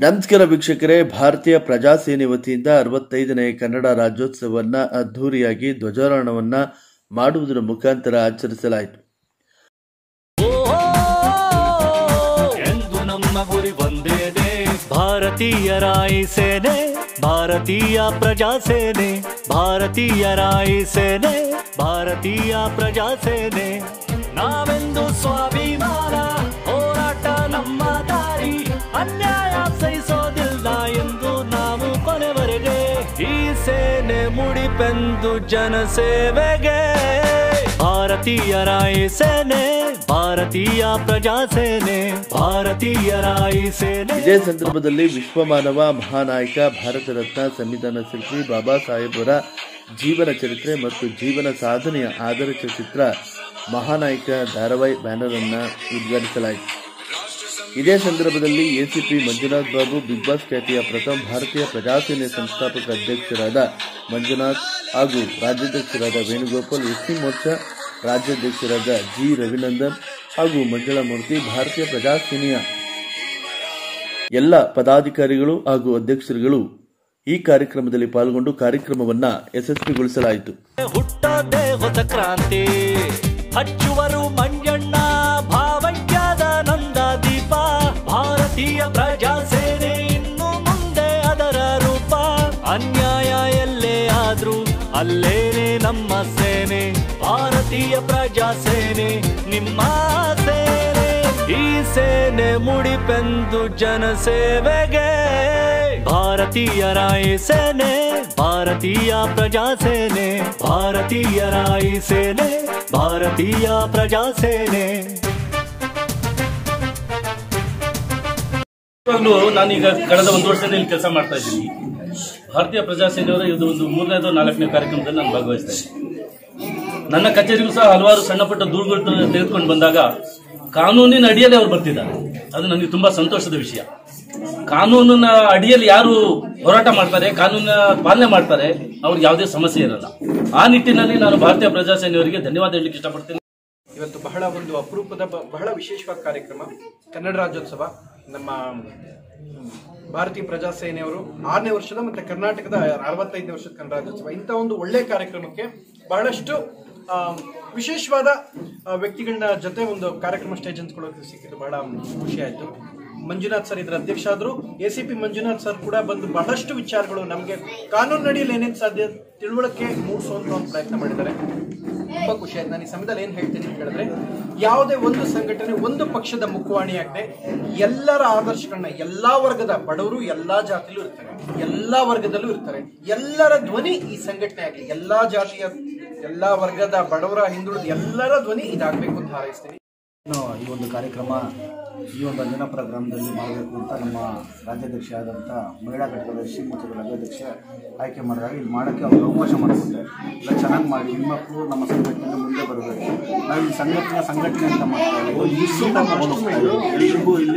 ನಮಸ್ಕಾರ ವೀಕ್ಷಕರೇ ಭಾರತೀಯ ಪ್ರಜಾಸೇನೆ ವತಿಯಿಂದ ಅರವತ್ತೈದನೇ ಕನ್ನಡ ರಾಜ್ಯೋತ್ಸವವನ್ನು ಅದ್ಧೂರಿಯಾಗಿ ಧ್ವಜಾರೋಹಣವನ್ನ ಮಾಡುವುದರ ಮುಖಾಂತರ ಆಚರಿಸಲಾಯಿತು ಎಂದು ನಮ್ಮ ಗುರಿ ಒಂದೇನೆ ಭಾರತೀಯರಾಯಿ ಸೇನೆ ಭಾರತೀಯ ಪ್ರಜಾ ಸೇನೆ ಭಾರತೀಯರಾಯಿ ಸೇನೆ ಭಾರತೀಯ ಪ್ರಜಾ ಸೇನೆ ನಾವೆಂದು ಸ್ವಾಭಿಮಾನ ಹೋರಾಟ ನಮ್ಮ ದಾರಿ ಅನ್ಯಾಯ ಸಹಿಸೋದಿಲ್ಲ ಎಂದು ನಾವು ಕೊನೆವರೆಗೆ ಈ ಸೇನೆ ಮುಡಿಪೆಂದು ಜನಸೇವೆಗೆ ಭಾರತೀಯರಾಯಿ ಸೇನೆ ಭಾರತೀಯ ಪ್ರಜಾ ಸೇನೆ ಭಾರತೀಯರಾಯಿ ಸೇನೆ ಇದೇ ಸಂದರ್ಭದಲ್ಲಿ ವಿಶ್ವಮಾನವ ಮಹಾನಾಯಕ ಭಾರತ ರತ್ನ ಸಂವಿಧಾನ ಶಿಲ್ಪಿ ಬಾಬಾ ಸಾಹೇಬರ ಜೀವನ ಚರಿತ್ರೆ ಮತ್ತು ಜೀವನ ಸಾಧನೆಯ ಆಧಾರಿತ ಚಿತ್ರ ಮಹಾನಾಯಕ ಧಾರಾವಾಹಿ ಬ್ಯಾನರ್ ಅನ್ನ ಉದ್ಘಾಟಿಸಲಾಯಿತು ಇದೇ ಸಂದರ್ಭದಲ್ಲಿ ACP Manjunath Babu big boss ಖ್ಯಾತಿಯ ಪ್ರಥಮ ಭಾರತೀಯ ಪ್ರಜಾಸೇನೆ ಸಂಸ್ಥಾಪಕ ಅಧ್ಯಕ್ಷರಾದ ಮಂಜುನಾಥ್ ಹಾಗೂ ರಾಜ್ಯಾಧ್ಯಕ್ಷರಾದ ವೇಣುಗೋಪಾಲ್ ಎಸ್ಸಿ ಮೋರ್ಚಾ ರಾಜ್ಯಾಧ್ಯಕ್ಷರಾದ ಜಿ ರವಿನಂದನ್ ಹಾಗೂ ಮಂಜುಳಾ ಮೂರ್ತಿ ಭಾರತೀಯ ಪ್ರಜಾಸೇನೆಯ ಎಲ್ಲ ಪದಾಧಿಕಾರಿಗಳು ಹಾಗೂ ಅಧ್ಯಕ್ಷರುಗಳು ಈ ಕಾರ್ಯಕ್ರಮದಲ್ಲಿ ಪಾಲ್ಗೊಂಡು ಕಾರ್ಯಕ್ರಮವನ್ನ ಯಶಸ್ವಿಗೊಳಿಸಲಾಯಿತು ಹುಟ್ಟೋದೇ ಹೊಸ ಕ್ರಾಂತಿ ಹಚ್ಚುವರು ಮಂಜಣ್ಣ ಭಾವಜ್ಞಾದ ನಂದ ದೀಪ ಭಾರತೀಯ ಪ್ರಜಾ ಸೇನೆ ಇನ್ನು ಮುಂದೆ ಅದರ ರೂಪ ಅನ್ಯಾಯ ಎಲ್ಲೇ ಆದ್ರೂ ಅಲ್ಲೇನೆ ನಮ್ಮ ಸೇನೆ ಭಾರತೀಯ ಪ್ರಜಾ ಸೇನೆ ನಿಮ್ಮ ಸೇನೆ ಈ ಸೇನೆ ಮುಡಿಪೆಂದು ಜನಸೇವೆಗೆ ಭಾರತೀಯರಾಯಿ ಸೇನೆ ಭಾರತೀಯ ಪ್ರಜಾ ಸೇನೆ ಭಾರತೀಯರಾಯಿ ಸೇನೆ ಭಾರತೀಯ ಪ್ರಜಾ ಸೇನೆ ಇವಾಗಲೂ ನಾನೀಗ ಕಳೆದ ಒಂದು ವರ್ಷದಿಂದ ಇಲ್ಲಿ ಕೆಲಸ ಮಾಡ್ತಾ ಇದ್ದೀನಿ ಭಾರತೀಯ ಪ್ರಜಾಸೇನೆಯವರ ಇದು ಒಂದು ಮೂರನೇದು ನಾಲ್ಕನೇ ಕಾರ್ಯಕ್ರಮದಲ್ಲಿ ನಾನು ಭಾಗವಹಿಸ್ತಾ ಇದ್ದೀನಿ ನನ್ನ ಕಚೇರಿಗೂ ಸಹ ಹಲವಾರು ಸಣ್ಣ ಪುಟ್ಟ ದೂರುಗಳು ತೆಗೆದುಕೊಂಡು ಬಂದಾಗ ಕಾನೂನಿನ ಅಡಿಯಲ್ಲಿ ಅವರು ಬರ್ತಿದ್ದಾರೆ ಅದು ನನಗೆ ತುಂಬಾ ಸಂತೋಷದ ವಿಷಯ ಕಾನೂನಿನ ಅಡಿಯಲ್ಲಿ ಯಾರು ಹೋರಾಟ ಮಾಡ್ತಾರೆ ಕಾನೂನಿನ ಪಾಲನೆ ಮಾಡ್ತಾರೆ ಅವ್ರಿಗೆ ಯಾವುದೇ ಸಮಸ್ಯೆ ಇರಲ್ಲ ಆ ನಿಟ್ಟಿನಲ್ಲಿ ನಾನು ಭಾರತೀಯ ಪ್ರಜಾಸೇನೆಯವರಿಗೆ ಧನ್ಯವಾದ ಹೇಳಲಿಕ್ಕೆ ಇಷ್ಟಪಡ್ತೀನಿ ಇವತ್ತು ಬಹಳ ಒಂದು ಅಪರೂಪದ ಬ- ಬಹಳ ವಿಶೇಷವಾದ ಕಾರ್ಯಕ್ರಮ ಕನ್ನಡ ರಾಜ್ಯೋತ್ಸವ ನಮ್ಮ ಭಾರತೀಯ ಪ್ರಜಾಸೇನೆಯವರು ಆರನೇ ವರ್ಷದ ಮತ್ತೆ ಕರ್ನಾಟಕದ ಅರವತ್ತೈದನೇ ವರ್ಷದ ಕನ್ನಡ ರಾಜ್ಯೋತ್ಸವ ಇಂಥ ಒಂದು ಒಳ್ಳೆ ಕಾರ್ಯಕ್ರಮಕ್ಕೆ ಬಹಳಷ್ಟು ಆ, ವಿಶೇಷವಾದ ಆ, ವ್ಯಕ್ತಿಗಳನ್ನ ಜೊತೆ ಒಂದು ಕಾರ್ಯಕ್ರಮ ಸ್ಟೇಜ್ ಹಂಚ್ಕೊಳ್ಳೋಕೆ ಸಿಕ್ಕಿದ್ದು ಬಹಳ ಖುಷಿ ಆಯ್ತು ಮಂಜುನಾಥ್ ಸರ್ ಇದರ ಅಧ್ಯಕ್ಷ ಆದ್ರು A C P Manjunath sir ಕೂಡ ಬಂದು ಬಹಳಷ್ಟು ವಿಚಾರಗಳು ನಮಗೆ ಕಾನೂನಿನಡಿಯಲ್ಲಿ ಏನೇನು ಸಾಧ್ಯ ತಿಳುವಳಿಕೆ ಮೂಡಿಸುವಂತ ಒಂದು ಪ್ರಯತ್ನ ಮಾಡಿದ್ದಾರೆ ತುಂಬಾ ಖುಷಿ ಆಯ್ತು ನಾನು ಈ ಸಮಯದಲ್ಲಿ ಏನ್ ಹೇಳ್ತೀನಿ ಅಂತ ಹೇಳಿದ್ರೆ ಯಾವುದೇ ಒಂದು ಸಂಘಟನೆ ಒಂದು ಪಕ್ಷದ ಮುಖವಾಣಿಯಾಗದೆ ಎಲ್ಲರ ಆದರ್ಶಗಳನ್ನ ಎಲ್ಲಾ ವರ್ಗದ ಬಡವರು ಎಲ್ಲಾ ಜಾತಿಲೂ ಇರ್ತಾರೆ ಎಲ್ಲಾ ವರ್ಗದಲ್ಲೂ ಇರ್ತಾರೆ ಎಲ್ಲರ ಧ್ವನಿ ಈ ಸಂಘಟನೆ ಆಗಲಿ ಎಲ್ಲಾ ಜಾತಿಯ ಎಲ್ಲಾ ವರ್ಗದ ಬಡವರ ಹಿಂದುಳಿದ ಎಲ್ಲರ ಧ್ವನಿ ಇದಾಗಬೇಕು ಅಂತ ಹಾರೈಸ್ತೀನಿ ಇನ್ನು ಈ ಒಂದು ಕಾರ್ಯಕ್ರಮ ಈ ಒಂದು ಅಂಜನಾಪುರ ಗ್ರಾಮದಲ್ಲಿ ಮಾಡಬೇಕು ಅಂತ ನಮ್ಮ ರಾಜ್ಯಾಧ್ಯಕ್ಷ ಆದಂಥ ಮಹಿಳಾ ಘಟಕದ ಶ್ರೀ ಮತ್ತು ರಾಜ್ಯಾಧ್ಯಕ್ಷ ಆಯ್ಕೆ ಮಾಡಿದಾಗ ಇಲ್ಲಿ ಮಾಡೋಕ್ಕೆ ಅವ್ರಿಗೆ ಅವಕಾಶ ಮಾಡಿಕೊಟ್ಟೆ ಎಲ್ಲ ಚೆನ್ನಾಗಿ ಮಾಡಿ ಹೆಣ್ಮಕ್ಳು ನಮ್ಮ ಸಂಘಟನೆಗೆ ಮುಂದೆ ಬರಬೇಕು ನಾವು ಇಲ್ಲಿ ಸಂಘಟನೆ ಸಂಘಟನೆ ಅಂತ ಮಾಡ್ತಾ ಇದ್ದೀವಿ ಇಲ್ಲಿ ಇಷ್ಟುಟಾಗಿ ತಗೊಂಡು ಹೋಗ್ತಾ ಇದ್ದೀವಿ ಎಲ್ರಿಗೂ ಇಲ್ಲಿ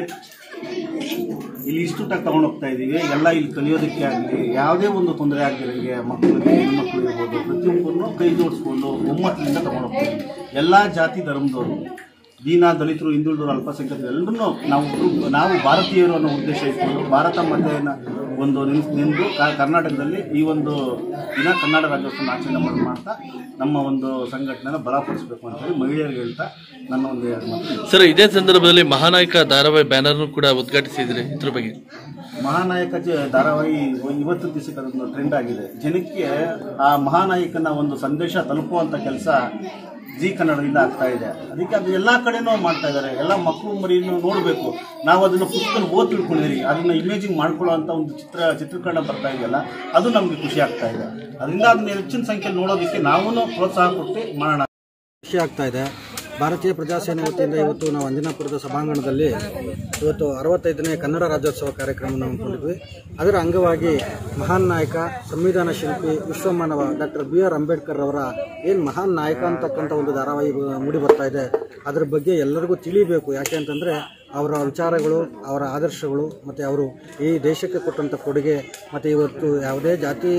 ಇಲ್ಲಿ ಇಷ್ಟುಟಾಗಿ ತಗೊಂಡು ಹೋಗ್ತಾ ಇದ್ದೀವಿ ಎಲ್ಲ ಇಲ್ಲಿ ಕಲಿಯೋದಕ್ಕೆ ಆಗಲಿ ಯಾವುದೇ ಒಂದು ತೊಂದರೆ ಆಗದಿರಂಗೆ ಮಕ್ಕಳಿಗೆ ಹೆಣ್ಮಕ್ಳು ಇರ್ಬೋದು ಪ್ರತಿಯೊಬ್ಬರನ್ನು ಕೈ ಜೋಡಿಸ್ಕೊಂಡು ಒಮ್ಮತ್ತಿನಿಂದ ತಗೊಂಡು ಹೋಗ್ತಾ ಇದ್ದೀವಿ ಎಲ್ಲ ಜಾತಿ ಧರ್ಮದವರು ದೀನ ದಲಿತರು ಹಿಂದುಳಿದವರು ಅಲ್ಪಸಂಖ್ಯಾತರು ಎಲ್ಲರನ್ನೂ ನಾವು ಒಬ್ರು- ನಾವು ಭಾರತೀಯರು ಅನ್ನೋ ಉದ್ದೇಶ ಇಟ್ಕೊಂಡು ಭಾರತ ಮಾತೆಯನ್ನು ಒಂದು ನಿನ್- ನಿಂದು ಕ- ಕರ್ನಾಟಕದಲ್ಲಿ ಈ ಒಂದು ದಿನ ಕನ್ನಡ ರಾಜ್ಯೋತ್ಸವ ಆಚರಣೆ ಮಾಡಿ ಮಾಡ್ತಾ ನಮ್ಮ ಒಂದು ಸಂಘಟನೆನ ಬಲಪಡಿಸಬೇಕು ಅಂತ ಹೇಳಿ ಮಹಿಳೆಯರಿಗೆ ಹೇಳ್ತಾ ನನ್ನ ಒಂದು ಎರಡು ಮಾತು ಸರ್ ಇದೇ ಸಂದರ್ಭದಲ್ಲಿ ಮಹಾನಾಯಕ ಧಾರಾವಾಹಿ ಬ್ಯಾನರ್ ಕೂಡ ಉದ್ಘಾಟಿಸಿದ್ರಿ ಇದ್ರ ಬಗ್ಗೆ ಮಹಾನಾಯಕ ಜ- ಧಾರಾವಾಹಿ ಇವತ್ತು ದಿವಸಕ್ಕೆ ಅದೊಂದು ಟ್ರೆಂಡ್ ಆಗಿದೆ ಜನಕ್ಕೆ ಆ ಮಹಾನಾಯಕನ ಒಂದು ಸಂದೇಶ ತಲುಪುವಂತ ಕೆಲಸ ಜಿ ಕನ್ನಡದಿಂದ ಆಗ್ತಾ ಇದೆ ಅದಕ್ಕೆ ಅದು ಎಲ್ಲ ಕಡೆನೂ ಮಾಡ್ತಾ ಇದ್ದಾರೆ ಎಲ್ಲ ಮಕ್ಕಳು ಮರಿಯನ್ನು ನೋಡಬೇಕು ನಾವು ಅದನ್ನು ಪುಸ್ತಕದಲ್ಲಿ ಓದ್ ತಿಳ್ಕೊಂಡಿರಿ ಅದನ್ನ ಇಮೇಜಿಂಗ್ ಮಾಡ್ಕೊಳ್ಳೋಂಥ ಒಂದು ಚಿತ್ರ ಚಿತ್ರೀಕರಣ ಬರ್ತಾ ಇದೆಯಲ್ಲ ಅದು ನಮಗೆ ಖುಷಿ ಆಗ್ತಾ ಇದೆ ಅದರಿಂದ ಅದನ್ನ ಹೆಚ್ಚಿನ ಸಂಖ್ಯೆಯಲ್ಲಿ ನೋಡೋದಕ್ಕೆ ನಾವು ಪ್ರೋತ್ಸಾಹ ಕೊಟ್ಟು ಮಾಡೋಣ ಖುಷಿ ಆಗ್ತಾ ಇದೆ ಭಾರತೀಯ ಪ್ರಜಾಸೇನೆ ವತಿಯಿಂದ ಇವತ್ತು ನಾವು ಅಂಜನಾಪುರದ ಸಭಾಂಗಣದಲ್ಲಿ ಇವತ್ತು ಅರವತ್ತೈದನೇ ಕನ್ನಡ ರಾಜ್ಯೋತ್ಸವ ಕಾರ್ಯಕ್ರಮವನ್ನು ಹಮ್ಮಿಕೊಂಡಿದ್ವಿ ಅದರ ಅಂಗವಾಗಿ ಮಹಾನ್ ನಾಯಕ ಸಂವಿಧಾನ ಶಿಲ್ಪಿ ವಿಶ್ವಮಾನವ ಡಾಕ್ಟರ್ ಬಿ ಆರ್ ಅಂಬೇಡ್ಕರ್ ಅವರ ಏನು ಮಹಾನ್ ನಾಯಕ ಅಂತಕ್ಕಂಥ ಒಂದು ಧಾರಾವಾಹಿ ಬ- ಮೂಡಿ ಬರ್ತಾ ಇದೆ ಅದರ ಬಗ್ಗೆ ಎಲ್ಲರಿಗೂ ತಿಳಿಬೇಕು ಯಾಕೆ ಅಂತಂದರೆ ಅವರ ವಿಚಾರಗಳು ಅವರ ಆದರ್ಶಗಳು ಮತ್ತು ಅವರು ಈ ದೇಶಕ್ಕೆ ಕೊಟ್ಟಂಥ ಕೊಡುಗೆ ಮತ್ತು ಇವತ್ತು ಯಾವುದೇ ಜಾತಿ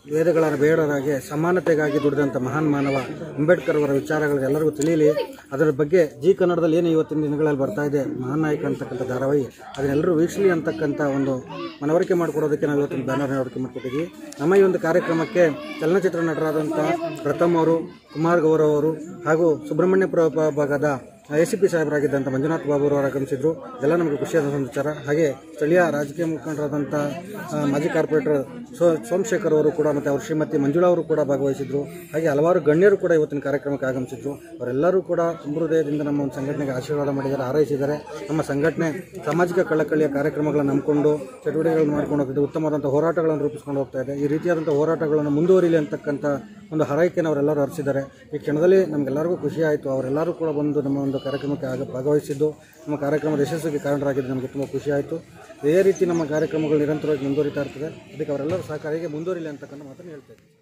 ವೇದಗಳ ಬೇಡರಾಗಿ ಸಮಾನತೆಗಾಗಿ ದುಡಿದಂಥ ಮಹಾನ್ ಮಾನವ ಅಂಬೇಡ್ಕರ್ ಅವರ ವಿಚಾರಗಳು ಎಲ್ಲರಿಗೂ ತಿಳಿಯಲಿ ಅದರ ಬಗ್ಗೆ ಜಿ ಕನ್ನಡದಲ್ಲಿ ಏನು ಇವತ್ತಿನ ದಿನಗಳಲ್ಲಿ ಬರ್ತಾ ಇದೆ ಮಹಾನ್ ನಾಯಕ ಅಂತಕ್ಕಂಥ ಧಾರಾವಾಹಿ ಅದನ್ನೆಲ್ಲರೂ ವೀಕ್ಷಲಿ ಅಂತಕ್ಕಂಥ ಒಂದು ಮನವರಿಕೆ ಮಾಡಿಕೊಡೋದಕ್ಕೆ ನಾವು ಇವತ್ತಿನ ಬ್ಯಾನರ್ ಮನವರಿಕೆ ಮಾಡಿಕೊಟ್ಟಿದ್ದೀವಿ ನಮ್ಮ ಈ ಒಂದು ಕಾರ್ಯಕ್ರಮಕ್ಕೆ ಚಲನಚಿತ್ರ ನಟರಾದಂಥ ಪ್ರಥಮ್ ಅವರು ಕುಮಾರ್ ಗೌರವ್ ಅವರು ಹಾಗೂ ಸುಬ್ರಹ್ಮಣ್ಯಪುರ ಭಾಗದ ಎ ಸಿ ಪಿ ಸಾಹೇಬರಾಗಿದ್ದಂಥ ಮಂಜುನಾಥ್ ಬಾಬು ಅವರು ಆಗಮಿಸಿದ್ರು ಇದೆಲ್ಲ ನಮಗೆ ಖುಷಿಯಾದ ಒಂದು ವಿಚಾರ ಹಾಗೆ ಸ್ಥಳೀಯ ರಾಜಕೀಯ ಮುಖಂಡರಾದಂಥ ಆ, ಮಾಜಿ ಕಾರ್ಪೊರೇಟರ್ ಸೋ ಸೋಮಶೇಖರ್ ಅವರು ಕೂಡ ಮತ್ತು ಅವ್ರ ಶ್ರೀಮತಿ ಮಂಜುಳಾ ಅವರು ಕೂಡ ಭಾಗವಹಿಸಿದ್ರು ಹಾಗೆ ಹಲವಾರು ಗಣ್ಯರು ಕೂಡ ಇವತ್ತಿನ ಕಾರ್ಯಕ್ರಮಕ್ಕೆ ಆಗಮಿಸಿದ್ರು ಅವರೆಲ್ಲರೂ ಕೂಡ ತುಂಬ ಹೃದಯದಿಂದ ನಮ್ಮ ಒಂದು ಸಂಘಟನೆಗೆ ಆಶೀರ್ವಾದ ಮಾಡಿದ್ದಾರೆ ಹಾರೈಸಿದ್ದಾರೆ ನಮ್ಮ ಸಂಘಟನೆ ಸಾಮಾಜಿಕ ಕಳಕಳಿಯ ಕಾರ್ಯಕ್ರಮಗಳನ್ನು ನಂಬಿಕೊಂಡು ಚಟುವಟಿಕೆಗಳನ್ನು ಮಾಡ್ಕೊಂಡು ಹೋಗ್ತಿದೆ ಉತ್ತಮವಾದಂಥ ಹೋರಾಟಗಳನ್ನು ರೂಪಿಸ್ಕೊಂಡು ಹೋಗ್ತಾ ಇದೆ ಈ ರೀತಿಯಾದಂಥ ಹೋರಾಟಗಳನ್ನು ಮುಂದುವರಿಲಿ ಅಂತಕ್ಕಂಥ ಒಂದು ಹಾರೈಕೆಯನ್ನು ಅವರೆಲ್ಲರೂ ಹರಿಸಿದ್ದಾರೆ ಈ ಕ್ಷಣದಲ್ಲಿ ನಮಗೆಲ್ಲರಿಗೂ ಖುಷಿ ಆಯಿತು ಅವರೆಲ್ಲರೂ ಕೂಡ ಬಂದು ನಮ್ಮ ಒಂದು ಕಾರ್ಯಕ್ರಮಕ್ಕೆ ಆಗ ಭಾಗವಹಿಸಿದ್ದು ನಮ್ಮ ಕಾರ್ಯಕ್ರಮದ ಯಶಸ್ವಿಗೆ ಕಾರಣರಾಗಿದ್ದು ನಮಗೆ ತುಂಬ ಖುಷಿ ಆಯಿತು ಇದೇ ರೀತಿ ನಮ್ಮ ಕಾರ್ಯಕ್ರಮಗಳು ನಿರಂತರವಾಗಿ ಮುಂದುವರಿತಾ ಇರ್ತದೆ ಅದಕ್ಕೆ ಅವರೆಲ್ಲರೂ ಸಹಕಾರ ಹೀಗೆ ಮುಂದುವರಿಲಿ ಅಂತಕ್ಕಂಥ ಮಾತನ್ನು ಹೇಳ್ತಾ ಇದ್ದೀನಿ